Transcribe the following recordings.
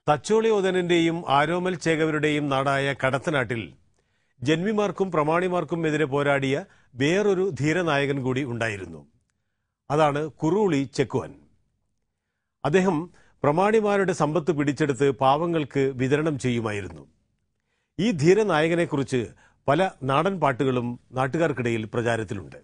തച്ചോളി ഓതനന്റെയും ആരോമൽ ചേകവരുടെയും നാടായ കടത്തനാട്ടിൽ ജന്മിമാർക്കും പ്രമാണിമാർക്കും എതിരെ പോരാടിയ വേറൊരു ധീരനായകൻ കൂടി ഉണ്ടായിരുന്നു അതാണ് കുറുളി ചെക്കുവൻ അദ്ദേഹം പ്രമാണിമാരുടെ സമ്പത്ത് പിടിച്ചെടുത്ത് പാവങ്ങൾക്ക് വിതരണം ചെയ്യുമായിരുന്നു ഈ ധീരനായകനെക്കുറിച്ച് പല നാടൻ പാട്ടുകളും നാട്ടുകാർക്കിടയിൽ പ്രചാരത്തിലുണ്ട്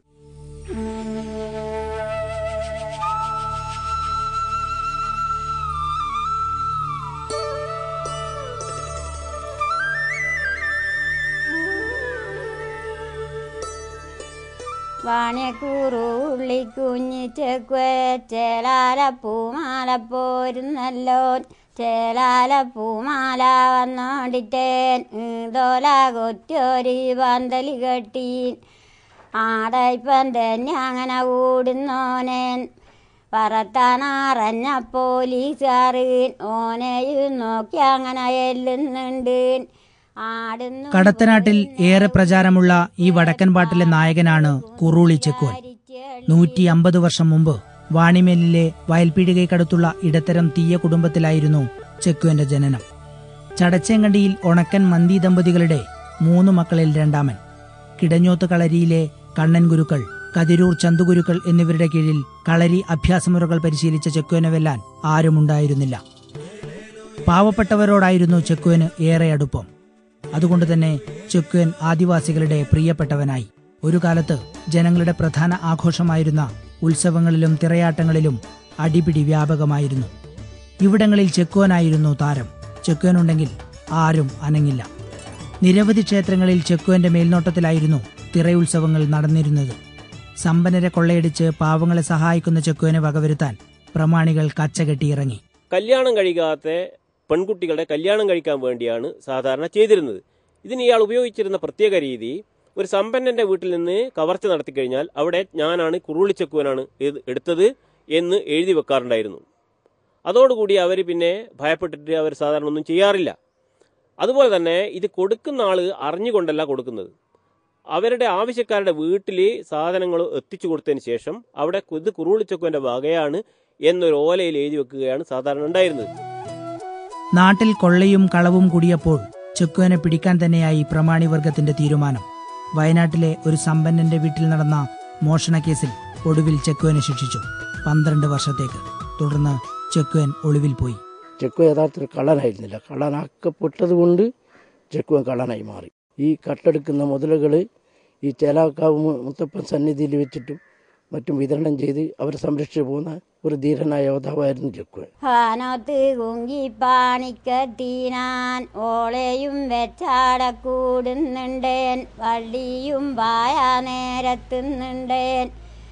വാണിയക്കൂറുള്ളി കുഞ്ഞിച്ചെക്കുവേ ചേലാല പൂമാല പോരുന്നല്ലോ ചേലാല പൂമാല വന്നോണ്ടിട്ടേൻ ഇതോല കൊറ്റൊരു പന്തലി കെട്ടി ആടയിപ്പം തന്നെ അങ്ങനെ ഓടുന്നോനേൻ പറത്താനാറഞ്ഞ പോലീസുകാരൻ ഓനെയും നോക്കി അങ്ങനെ എല്ലുന്നുണ്ട് ആടുന്നു കടത്തനാട്ടിൽ ഏറെ പ്രചാരമുള്ള ഈ വടക്കൻ പാട്ടിലെ നായകനാണ് കുറുളി ചെക്കുവൻ നൂറ്റി അമ്പത് വർഷം മുമ്പ് വാണിമേലിലെ വയൽപ്പീടികയ്ക്കടുത്തുള്ള ഇടത്തരം തീയ കുടുംബത്തിലായിരുന്നു ചെക്കുവന്റെ ജനനം ചടച്ചേങ്കണ്ടിയിൽ ഉണക്കൻ മന്തി ദമ്പതികളുടെ മൂന്ന് മക്കളിൽ രണ്ടാമൻ കിടഞ്ഞോത്ത് കളരിയിലെ കണ്ണൻ ഗുരുക്കൾ കതിരൂർ ചന്തുഗുരുക്കൾ എന്നിവരുടെ കീഴിൽ കളരി അഭ്യാസമുറകൾ പരിശീലിച്ച ചെക്കുവനെ വെല്ലാൻ ആരുമുണ്ടായിരുന്നില്ല പാവപ്പെട്ടവരോടായിരുന്നു ചെക്കുവന് ഏറെ അടുപ്പം അതുകൊണ്ട് തന്നെ ചെക്കുവൻ ആദിവാസികളുടെ പ്രിയപ്പെട്ടവനായി ഒരു കാലത്ത് ജനങ്ങളുടെ പ്രധാന ആഘോഷമായിരുന്ന ഉത്സവങ്ങളിലും തിറയാട്ടങ്ങളിലും അടിപിടി വ്യാപകമായിരുന്നു ഇവിടങ്ങളിൽ ചെക്കുവനായിരുന്നു താരം ചെക്കുവനുണ്ടെങ്കിൽ ആരും അനങ്ങില്ല നിരവധി ക്ഷേത്രങ്ങളിൽ ചെക്കുവന്റെ മേൽനോട്ടത്തിലായിരുന്നു തിറയുത്സവങ്ങൾ നടന്നിരുന്നത് സമ്പന്നരെ കൊള്ളയടിച്ച് പാവങ്ങളെ സഹായിക്കുന്ന ചെക്കുവനെ വകവരുത്താൻ പ്രമാണികൾ കച്ചകെട്ടിയിറങ്ങി കല്യാണം കഴിക്കാത്ത പെൺകുട്ടികളുടെ കല്യാണം കഴിക്കാൻ വേണ്ടിയാണ് സാധാരണ ചെയ്തിരുന്നത് ഇതിന് ഇയാൾ ഉപയോഗിച്ചിരുന്ന പ്രത്യേക രീതി ഒരു സമ്പന്നന്റെ വീട്ടിൽ നിന്ന് കവർച്ച നടത്തിക്കഴിഞ്ഞാൽ അവിടെ ഞാനാണ് കുറുളിച്ചക്കുവനാണ് ഇത് എടുത്തത് എന്ന് എഴുതി വെക്കാറുണ്ടായിരുന്നു അതോടുകൂടി അവർ പിന്നെ ഭയപ്പെട്ടിട്ട് അവർ സാധാരണ ഒന്നും ചെയ്യാറില്ല അതുപോലെ തന്നെ ഇത് കൊടുക്കുന്ന ആള് അറിഞ്ഞുകൊണ്ടല്ല കൊടുക്കുന്നത് അവരുടെ ആവശ്യക്കാരുടെ വീട്ടിൽ സാധനങ്ങൾ എത്തിച്ചു കൊടുത്തതിന് ശേഷം അവിടെ ഇത് കുറുളിച്ചക്കുവന്റെ വകയാണ് എന്നൊരു ഓലയിൽ എഴുതി വെക്കുകയാണ് സാധാരണ ഉണ്ടായിരുന്നത് നാട്ടിൽ കൊള്ളയും കളവും കൂടിയപ്പോൾ ചെക്കുവനെ പിടിക്കാൻ തന്നെയായി പ്രമാണിവർഗത്തിന്റെ തീരുമാനം വയനാട്ടിലെ ഒരു സമ്പന്നന്റെ വീട്ടിൽ നടന്ന മോഷണ കേസിൽ ഒടുവിൽ ചെക്കുവനെ ശിക്ഷിച്ചു പന്ത്രണ്ട് വർഷത്തേക്ക് തുടർന്ന് ചെക്കുവൻ ഒളിവിൽ പോയി ചെക്കു യഥാർത്ഥത്തിൽ കള്ളനായിരുന്നില്ല കള്ളനാക്കപ്പെട്ടത് കൊണ്ട് ചെക്കുവൻ കള്ളനായി മാറി ഈ കട്ടെടുക്കുന്ന മുതലുകൾ ഈ ചേലാക്കാവ് മു- മുത്തപ്പൻ സന്നിധിയിൽ വെച്ചിട്ടും മറ്റും വിതരണം ചെയ്ത് അവരെ സംരക്ഷിച്ചു പോകുന്ന ഒരു ധീരനായ യോദ്ധാവായിരുന്നു ചെക്കുവൻ ഹാനോത്ത് കുങ്കി പാണിക്കെട്ടീനാൻ ഓളെയും വെച്ചാട കൂടുന്നുണ്ടേൻ വള്ളിയും പായ നേരത്തുന്നുണ്ടേൻ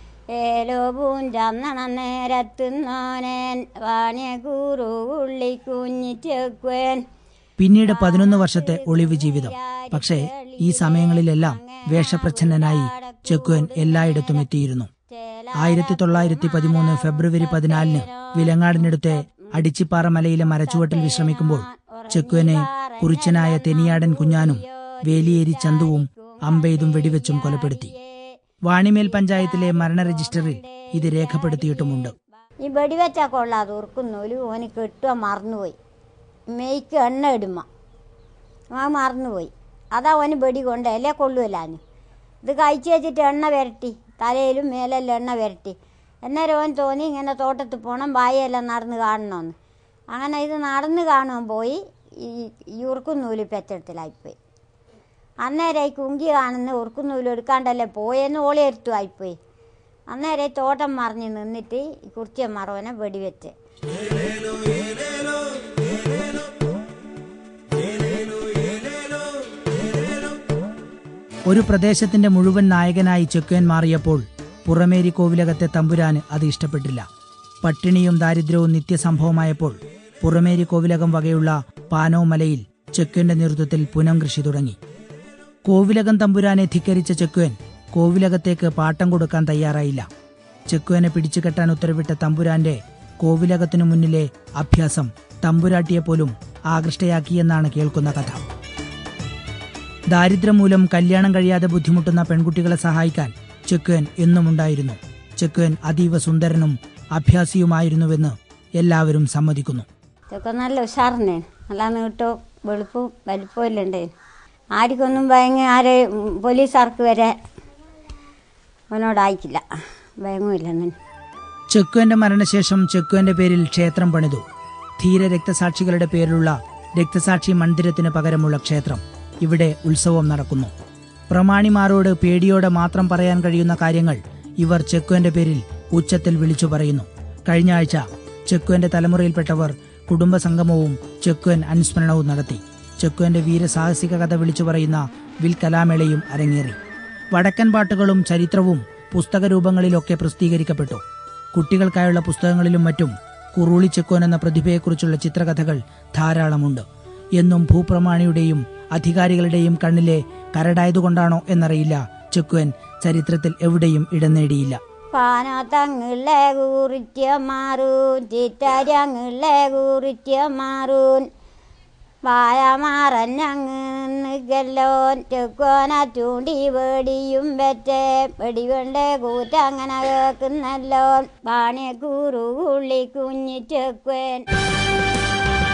ഏലോപൂൻ ചന്ദന നേരത്തുന്നോനേൻ വാണിയക്കൂറു ഉള്ളി കുഞ്ഞിച്ചെക്കുവൻ പിന്നീട് പതിനൊന്ന് വർഷത്തെ ഒളിവ് ജീവിതം പക്ഷേ ഈ സമയങ്ങളിലെല്ലാം വേഷപ്രച്ഛന്നനായി ചെക്കുവൻ എല്ലായിടത്തും എത്തിയിരുന്നു ആയിരത്തി തൊള്ളായിരത്തി പതിമൂന്ന് ഫെബ്രുവരി പതിനാലിന് വിലങ്ങാടിനടുത്തെ അടിച്ചിപ്പാറ മലയിലെ മരച്ചുവട്ടിൽ വിശ്രമിക്കുമ്പോൾ ചെക്കുവനെ കുറിച്ചനായ തെനിയാടൻ കുഞ്ഞാനും വേലിയേരി ചന്തുവും അമ്പെയ്തും വെടിവെച്ചും കൊലപ്പെടുത്തി വാണിമേൽ പഞ്ചായത്തിലെ മരണ രജിസ്റ്ററിൽ ഇത് രേഖപ്പെടുത്തിയിട്ടുമുണ്ട് ഈ വെടിവെച്ചാൽ കൊള്ളാതെ ഉറുക്കുന്നോല് ഓന് കെട്ടുക മറന്നുപോയി മെയ്ക്ക് എണ്ണ ഇടുമ്മ ആ മറന്നുപോയി അതാ ഓന് വെടി കൊണ്ട് അല്ലേ കൊള്ളുമല്ലാന്ന് ഇത് കഴിച്ച് വെച്ചിട്ട് എണ്ണ വരട്ടി തലയിലും മേലെല്ലാം എണ്ണ വരട്ടി അന്നേരം ഓൻ തോന്നി ഇങ്ങനെ തോട്ടത്തിൽ പോകണം വായെല്ലാം നടന്ന് കാണണമെന്ന് അങ്ങനെ ഇത് നടന്ന് കാണുവാൻ പോയി ഈ ഈ ഉറുക്കുന്നൂല് പെച്ചടത്തിലായിപ്പോയി അന്നേരം ഈ കുങ്കി കാണുന്ന ഉറുക്കുന്നൂല് എടുക്കാണ്ടല്ലേ പോയെന്ന് ഓളി എടുത്തുമായിപ്പോയി അന്നേരം ഈ തോട്ടം മറിഞ്ഞ് നിന്നിട്ട് ഈ കുറിച്ച മറവനെ വെടിവെച്ച് ഒരു പ്രദേശത്തിന്റെ മുഴുവൻ നായകനായി ചെക്കുവൻ മാറിയപ്പോൾ പുറമേരി കോവിലകത്തെ തമ്പുരാന് അത് ഇഷ്ടപ്പെട്ടില്ല പട്ടിണിയും ദാരിദ്ര്യവും നിത്യസംഭവമായപ്പോൾ പുറമേരി കോവിലകം വകയുള്ള പാനോ മലയിൽ ചെക്കുവന്റെ നേതൃത്വത്തിൽ പുനം കൃഷി തുടങ്ങി കോവിലകം തമ്പുരാനെ ധിക്കരിച്ച ചെക്കുവൻ കോവിലകത്തേക്ക് പാട്ടം കൊടുക്കാൻ തയ്യാറായില്ല ചെക്കുവനെ പിടിച്ചുകെട്ടാൻ ഉത്തരവിട്ട തമ്പുരാന്റെ കോവിലകത്തിനു മുന്നിലെ അഭ്യാസം തമ്പുരാട്ടിയെ പോലും ആകൃഷ്ടയാക്കിയെന്നാണ് കേൾക്കുന്ന കഥ ദാരിദ്ര്യം മൂലം കല്യാണം കഴിയാതെ ബുദ്ധിമുട്ടുന്ന പെൺകുട്ടികളെ സഹായിക്കാൻ ചെക്കുവൻ എന്നുമുണ്ടായിരുന്നു ചെക്കുവൻ അതീവ സുന്ദരനും അഭ്യാസിയുമായിരുന്നുവെന്ന് എല്ലാവരും സമ്മതിക്കുന്നു ഇതൊക്കെ നല്ല ഉഷാറിനെ നല്ല നീട്ടവും വെളുപ്പും വലിപ്പവും എല്ലാം ഉണ്ടായിരുന്നു ആർക്കൊന്നും ഭയങ്കര ആരെ ഉം, പോലീസുകാർക്ക് വരെ അവനോടായിക്കില്ല ഭയങ്കമില്ല എന്നെ ചെക്കുവിന്റെ മരണശേഷം ചെക്കുവിന്റെ പേരിൽ ക്ഷേത്രം പണിതു ധീര രക്തസാക്ഷികളുടെ പേരിലുള്ള രക്തസാക്ഷി മന്ദിരത്തിന് പകരമുള്ള ക്ഷേത്രം ഇവിടെ ഉത്സവം നടക്കുന്നു പ്രമാണിമാരോട് പേടിയോടെ മാത്രം പറയാൻ കഴിയുന്ന കാര്യങ്ങൾ ഇവർ ചെക്കുവിന്റെ പേരിൽ ഉച്ചത്തിൽ വിളിച്ചു പറയുന്നു കഴിഞ്ഞ ആഴ്ച ചെക്കുവിന്റെ തലമുറയിൽപ്പെട്ടവർ കുടുംബസംഗമവും ചെക്കുവൻ അനുസ്മരണവും നടത്തി ചെക്കുവന്റെ വീരസാഹസിക കഥ വിളിച്ചു പറയുന്ന വിൽ കലാമേളയും അരങ്ങേറി വടക്കൻ പാട്ടുകളും ചരിത്രവും പുസ്തകരൂപങ്ങളിലൊക്കെ പ്രസിദ്ധീകരിക്കപ്പെട്ടു കുട്ടികൾക്കായുള്ള പുസ്തകങ്ങളിലും മറ്റും കുറുളി ചെക്കോൻ എന്ന പ്രതിഭയെക്കുറിച്ചുള്ള ചിത്രകഥകൾ ധാരാളമുണ്ട് എന്നും ഭൂപ്രമാണിയുടെയും അധികാരികളുടെയും കണ്ണിലെ കരടായതുകൊണ്ടാണോ എന്നറിയില്ല ചെക്കുവൻ ചരിത്രത്തിൽ എവിടെയും ഇടം നേടിയില്ല പാനത്തങ്ങിളെ കുറിച്ച മാറൂൻ ചിറ്റരങ്ങിളെ കുറിച്ച മാറൂൻ വായമാറഞ്ഞങ്ങല്ലോൻ ചെക്കോന ചൂണ്ടി വെടിയും വെറ്റേ വെടികൊണ്ട് കൂറ്റങ്ങനെ കേൾക്കുന്നല്ലോൻ പാണിയ കൂറു കുള്ളി കുഞ്ഞി ചെക്കുവൻ